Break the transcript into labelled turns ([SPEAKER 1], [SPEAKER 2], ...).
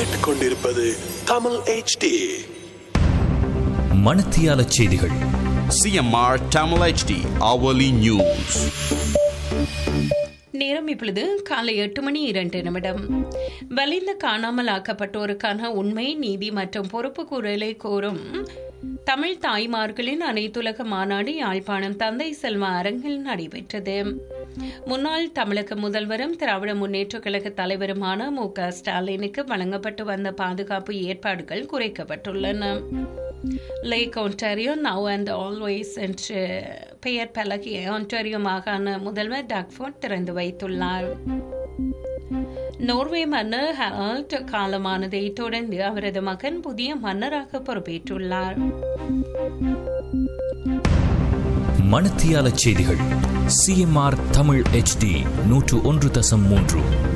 [SPEAKER 1] கேட்டுக்கொண்டிருப்பது தமிழ் HD
[SPEAKER 2] மணத்தியால செய்திகள்
[SPEAKER 3] CMR Tamil HD hourly news.
[SPEAKER 4] நேரம் இப்பொழுது காலை எட்டு மணி இரண்டு நிமிடம் வலிந்து காணாமல் ஆக்கப்பட்டோருக்கான உண்மை நீதி மற்றும் பொறுப்பு கூறலை கோரும் தமிழ் தாய்மார்களின் அனைத்துலக மாநாடு யாழ்ப்பாணம் தந்தை செல்வா அரங்கில் நடைபெற்றது முன்னாள் தமிழக முதல்வரும் திராவிட முன்னேற்றக் கழக தலைவருமான மு க ஸ்டாலினுக்கு வழங்கப்பட்டு வந்த பாதுகாப்பு ஏற்பாடுகள் குறைக்கப்பட்டுள்ளன Lake Ontario now and always என்று பெயர் பலகிய ஒன்டாரியோ மாகாண முதல்வர் டாக்ஃபோர்ட் திறந்து வைத்துள்ளார் நோர்வே மன்னர் ஹெரால்ட் காலமானதை தொடர்ந்து அவரது மகன் புதிய மன்னராக பொறுப்பேற்றுள்ளார்
[SPEAKER 2] மணத்தியால செய்திகள் சிஎம்ஆர் தமிழ் HD நூற்று ஒன்று தசம் மூன்று